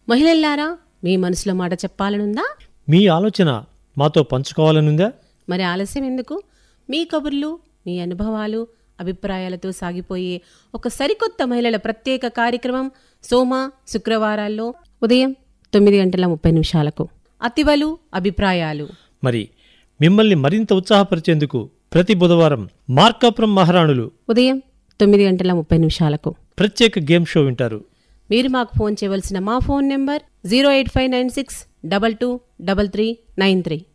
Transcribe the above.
మహిళల్లారా మీ మనసులో మాట చెప్పాలనుందా మీ ఆలోచన మాతో పంచుకోవాలనుందా మరి ఆలస్యం ఎందుకు మీ కబుర్లు మీ అనుభవాలు అభిప్రాయాలతో సాగిపోయే ఒక సరికొత్త మహిళల ప్రత్యేక కార్యక్రమం సోమ శుక్రవారాల్లో ఉదయం తొమ్మిది గంటల ముప్పై నిమిషాలకు అతివలు అభిప్రాయాలు మరి మిమ్మల్ని మరింత ఉత్సాహపరిచేందుకు ప్రతి బుధవారం మార్కాపురం మహారాణులు ఉదయం తొమ్మిది గంటల ముప్పై నిమిషాలకు ప్రత్యేక గేమ్ షో వింటారు మీరు మాకు ఫోన్ చేయవలసిన మా phone number zero eight five nine six double two double three nine three